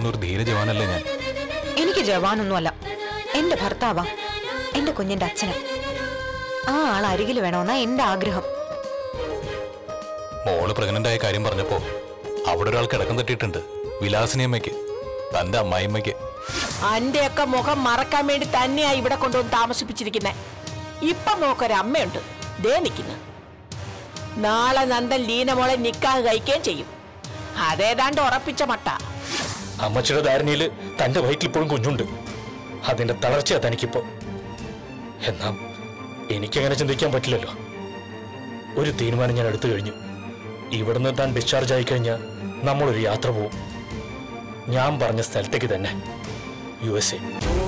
കൊണ്ടുവന്ന ഒരു ധീര ജവാനല്ലേ ഞാൻ എനിക്ക് ജവാനൊന്നുമല്ല എന്റെ ഭർത്താവാ എന്റെ കുഞ്ഞിന്റെ അച്ഛനാ ആ ആൾ അരികിൽ വേണമെന്നാ എന്റെ ആഗ്രഹം മോള് പ്രഗ്നന്റ് ആയ കാര്യം പറഞ്ഞപ്പോ അവിടെ ഒരാൾ കിടക്കം തട്ടിയിട്ടുണ്ട് വിലാസിനി അമ്മയ്ക്ക് തന്റെ അമ്മായിമ്മയ്ക്ക് അന്റെയൊക്കെ മുഖം മറക്കാൻ വേണ്ടി തന്നെയാ ഇവിടെ കൊണ്ടുവന്ന് താമസിപ്പിച്ചിരിക്കുന്നെ ഇപ്പൊ നോക്കൊരു അമ്മയുണ്ട് ദേ നിൽക്കുന്നു നാളെ നന്ദൻ ലീന മോളെ നിക്കാഹ് കഴിക്കുകയും ചെയ്യും അതേതാണ്ട് ഉറപ്പിച്ച മട്ട അമ്മച്ചിയുടെ ധാരണയിൽ തന്റെ വയറ്റിൽ ഇപ്പോഴും കുഞ്ഞുണ്ട് അതിന്റെ തളർച്ചയാ തനിക്കിപ്പോ എന്നാ എനിക്കങ്ങനെ ചിന്തിക്കാൻ പറ്റില്ലല്ലോ ഒരു തീരുമാനം ഞാൻ എടുത്തു കഴിഞ്ഞു ഇവിടുന്ന് താൻ ഡിസ്ചാർജ് ആയി കഴിഞ്ഞാൽ നമ്മളൊരു യാത്ര പോവും ഞാൻ പറഞ്ഞ സ്ഥലത്തേക്ക് തന്നെ യു എസ് എ